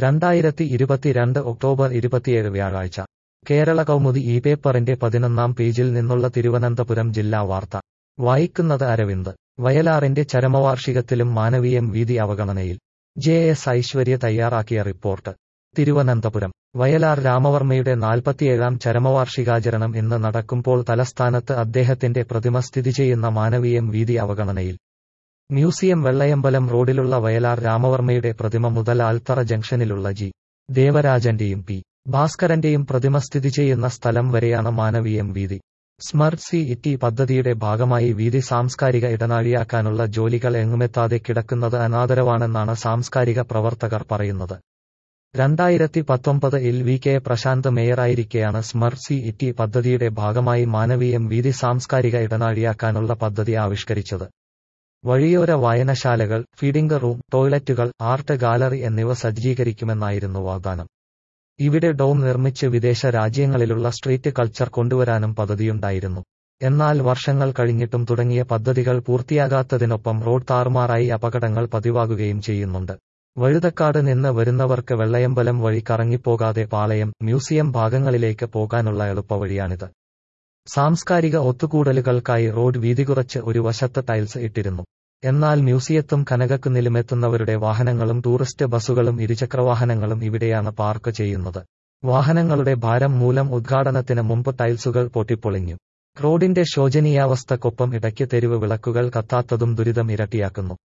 രണ്ടായിരത്തി ഇരുപത്തിരണ്ട് ഒക്ടോബർ ഇരുപത്തിയേഴ് വ്യാഴാഴ്ച കേരള കൗമുദി ഈ പേപ്പറിന്റെ പതിനൊന്നാം പേജിൽ നിന്നുള്ള തിരുവനന്തപുരം ജില്ലാ വാർത്ത വായിക്കുന്നത് അരവിന്ദ് വയലാറിന്റെ ചരമവാർഷികത്തിലും മാനവീയം വീതി അവഗണനയിൽ ജെ എസ് ഐശ്വര്യ തയ്യാറാക്കിയ റിപ്പോർട്ട് തിരുവനന്തപുരം വയലാർ രാമവർമ്മയുടെ നാൽപ്പത്തിയേഴാം ചരമവാർഷികാചരണം ഇന്ന് നടക്കുമ്പോൾ തലസ്ഥാനത്ത് അദ്ദേഹത്തിന്റെ പ്രതിമ സ്ഥിതി ചെയ്യുന്ന മാനവീയം വീതി അവഗണനയിൽ മ്യൂസിയം വെള്ളയമ്പലം റോഡിലുള്ള വയലാർ രാമവർമ്മയുടെ പ്രതിമ മുതൽ ആൽത്തറ ജംഗ്ഷനിലുള്ള ജി ദേവരാജന്റെയും പി ഭാസ്കരന്റെയും പ്രതിമ സ്ഥിതി ചെയ്യുന്ന സ്ഥലം വരെയാണ് മാനവീയം വീതി സ്മർട്ട് സി ഇറ്റി പദ്ധതിയുടെ ഭാഗമായി വീതി സാംസ്കാരിക ഇടനാഴിയാക്കാനുള്ള ജോലികൾ എങ്ങുമെത്താതെ കിടക്കുന്നത് അനാദരവാണെന്നാണ് സാംസ്കാരിക പ്രവർത്തകർ പറയുന്നത് രണ്ടായിരത്തി പത്തൊമ്പത് ഇൽ വി കെ പ്രശാന്ത് മേയറായിരിക്കെയാണ് സ്മർട്ട് സി ഇറ്റി പദ്ധതിയുടെ ഭാഗമായി മാനവീയം വീതി സാംസ്കാരിക ഇടനാഴിയാക്കാനുള്ള പദ്ധതി ആവിഷ്കരിച്ചത് വഴിയോര വായനശാലകൾ ഫീഡിംഗ് റൂം ടോയ്ലറ്റുകൾ ആർട്ട് ഗാലറി എന്നിവ സജ്ജീകരിക്കുമെന്നായിരുന്നു വാഗ്ദാനം ഇവിടെ ഡോം നിർമ്മിച്ച് വിദേശ രാജ്യങ്ങളിലുള്ള സ്ട്രീറ്റ് കൾച്ചർ കൊണ്ടുവരാനും പദ്ധതിയുണ്ടായിരുന്നു എന്നാൽ വർഷങ്ങൾ കഴിഞ്ഞിട്ടും തുടങ്ങിയ പദ്ധതികൾ പൂർത്തിയാകാത്തതിനൊപ്പം റോഡ് താറുമാറായി അപകടങ്ങൾ പതിവാകുകയും ചെയ്യുന്നുണ്ട് വഴുതക്കാട് നിന്ന് വരുന്നവർക്ക് വെള്ളയമ്പലം വഴി കറങ്ങിപ്പോകാതെ പാളയം മ്യൂസിയം ഭാഗങ്ങളിലേക്ക് പോകാനുള്ള എളുപ്പവഴിയാണിത് സാംസ്കാരിക ഒത്തുകൂടലുകൾക്കായി റോഡ് വീതി കുറച്ച് ഒരു വശത്ത് ടൈൽസ് ഇട്ടിരുന്നു എന്നാൽ മ്യൂസിയത്തും കനകക്കുന്നിലുമെത്തുന്നവരുടെ വാഹനങ്ങളും ടൂറിസ്റ്റ് ബസ്സുകളും ഇരുചക്രവാഹനങ്ങളും ഇവിടെയാണ് പാർക്ക് ചെയ്യുന്നത് വാഹനങ്ങളുടെ ഭാരം മൂലം ഉദ്ഘാടനത്തിന് മുമ്പ് ടൈൽസുകൾ പൊട്ടിപ്പൊളിഞ്ഞു റോഡിന്റെ ശോചനീയാവസ്ഥക്കൊപ്പം ഇടയ്ക്ക് തെരുവ് വിളക്കുകൾ കത്താത്തതും ദുരിതം ഇരട്ടിയാക്കുന്നു